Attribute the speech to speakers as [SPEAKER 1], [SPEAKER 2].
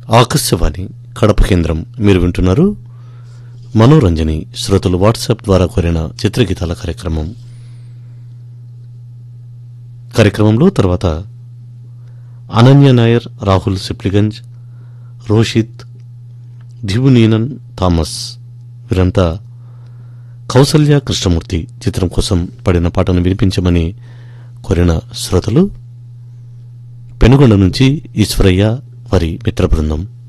[SPEAKER 1] ఆకాశవాణి కడప కేంద్రం మీరు వింటున్నారు మనోరంజని శ్రోతలు వాట్సాప్ ద్వారా కోరిన చిత్రగీతాల కార్యక్రమం కార్యక్రమంలో తర్వాత అనన్య నాయర్ రాహుల్ సిప్లిగంజ్ రోషిత్ దివునీనన్ థామస్ వీరంతా కౌసల్య కృష్ణమూర్తి చిత్రం కోసం పడిన పాటను వినిపించమని కోరిన శ్రోతలు పెనుగొండ నుంచి ఈశ్వరయ్య వారి మిత్ర బృందం